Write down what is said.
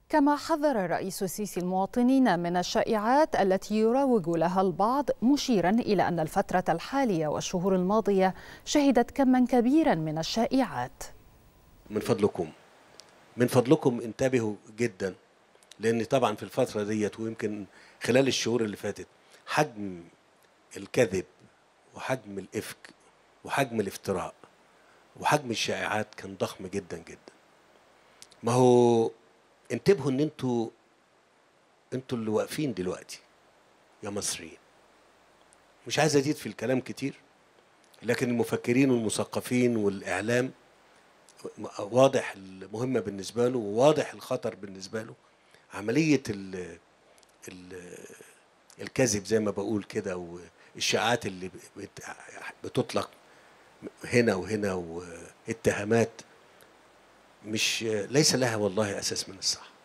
كما حذر الرئيس السيسي المواطنين من الشائعات التي يروج لها البعض مشيرا الى ان الفتره الحاليه والشهور الماضيه شهدت كما كبيرا من الشائعات من فضلكم من فضلكم انتبهوا جدا لان طبعا في الفتره ديت ويمكن خلال الشهور اللي فاتت حجم الكذب وحجم الافك وحجم الافتراء وحجم الشائعات كان ضخم جدا جدا ما هو انتبهوا ان انتوا انتوا اللي واقفين دلوقتي يا مصريين مش عايز ازيد في الكلام كتير لكن المفكرين والمثقفين والاعلام واضح المهمه بالنسبه له وواضح الخطر بالنسبه له عمليه ال ال الكذب زي ما بقول كده والشائعات اللي بتطلق هنا وهنا واتهامات مش ليس لها والله اساس من الصح